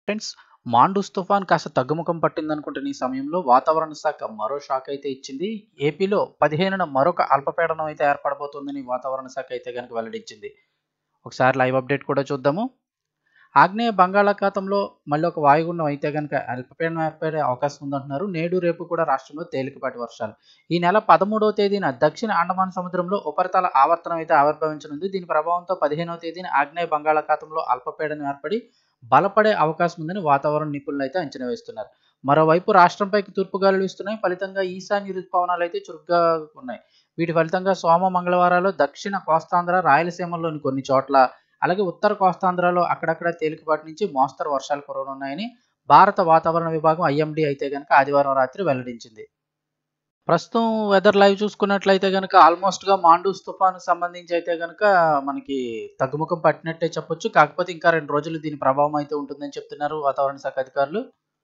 friends Mandous తుఫాన్ కాస్త తగ్గుముఖం పట్టిందనుకుంటున్న ఈ సమయంలో వాతావరణ శాఖ మరో షాక్ అయితే ఇచ్చింది ఏపీలో పదిహేనున మరొక అల్పపీడనం అయితే ఏర్పడబోతుందని వాతావరణ శాఖ అయితే కనుక వెల్లడించింది ఒకసారి లైవ్ అప్డేట్ కూడా చూద్దాము ఆగ్నేయ బంగాళాఖాతంలో మళ్ళీ ఒక వాయుగుండం అయితే కనుక అల్పపీడనం ఏర్పడే అవకాశం ఉందంటున్నారు నేడు రేపు కూడా రాష్ట్రంలో తేలికపాటి వర్షాలు ఈ నెల పదమూడవ తేదీన దక్షిణ అండమాన్ సముద్రంలో ఉపరితల ఆవర్తనం అయితే ఆవిర్భవించనుంది దీని ప్రభావంతో పదిహేనవ తేదీన ఆగ్నేయ బంగాళాఖాతంలో అల్పపీడనం ఏర్పడి బలపడే అవకాశం ఉందని వాతావరణ నిపుణులు అయితే అంచనా వేస్తున్నారు మరోవైపు రాష్ట్రంపైకి తూర్పు గాలులు వీస్తున్నాయి ఫలితంగా ఈశాన్య ఋతుపవనాలు అయితే చురుగ్గా ఉన్నాయి వీటి ఫలితంగా సోమ మంగళవారాలు దక్షిణ కోస్తాంధ్ర రాయలసీమలోని కొన్ని చోట్ల అలాగే ఉత్తర కోస్తాంధ్రలో అక్కడక్కడ తేలికపాటి నుంచి మోస్తరు వర్షాలు కురవనున్నాయని భారత వాతావరణ విభాగం ఐఎండీ అయితే కనుక ఆదివారం రాత్రి వెల్లడించింది ప్రస్తుతం వెదర్ లైవ్ చూసుకున్నట్లయితే కనుక ఆల్మోస్ట్గా మాండూస్ తుఫాను సంబంధించి అయితే కనుక మనకి తగ్గుముఖం పట్టినట్టే చెప్పొచ్చు కాకపోతే ఇంకా రెండు రోజులు దీని ప్రభావం అయితే ఉంటుందని చెప్తున్నారు వాతావరణ శాఖ అధికారులు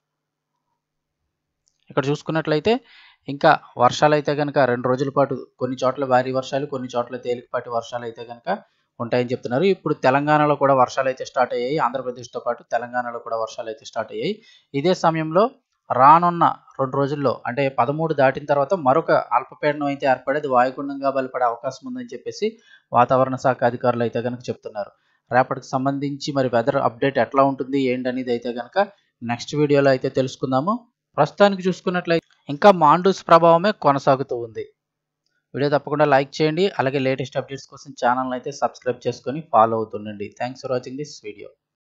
ఇక్కడ చూసుకున్నట్లయితే ఇంకా వర్షాలు అయితే కనుక రెండు రోజుల పాటు కొన్ని చోట్ల భారీ వర్షాలు కొన్ని చోట్ల తేలికపాటి వర్షాలు అయితే కనుక ఉంటాయని చెప్తున్నారు ఇప్పుడు తెలంగాణలో కూడా వర్షాలు అయితే స్టార్ట్ అయ్యాయి ఆంధ్రప్రదేశ్తో పాటు తెలంగాణలో కూడా వర్షాలు అయితే స్టార్ట్ అయ్యాయి ఇదే సమయంలో రానున్న రెండు రోజుల్లో అంటే పదమూడు దాటిన తర్వాత మరొక అల్పపీడనం అయితే ఏర్పడేది వాయుగుండంగా బలపడే అవకాశం ఉందని చెప్పేసి వాతావరణ శాఖ అధికారులు అయితే కనుక చెప్తున్నారు రేపటికి సంబంధించి మరి వెదర్ అప్డేట్ ఎట్లా ఉంటుంది ఏంటనేది అయితే కనుక నెక్స్ట్ వీడియోలో అయితే తెలుసుకుందాము ప్రస్తుతానికి చూసుకున్నట్లయితే ఇంకా మాండూస్ ప్రభావమే కొనసాగుతూ ఉంది వీడియో తప్పకుండా లైక్ చేయండి అలాగే లేటెస్ట్ అప్డేట్స్ కోసం ఛానల్ అయితే సబ్స్క్రైబ్ చేసుకొని ఫాలో అవుతుండండి thanks for watching this video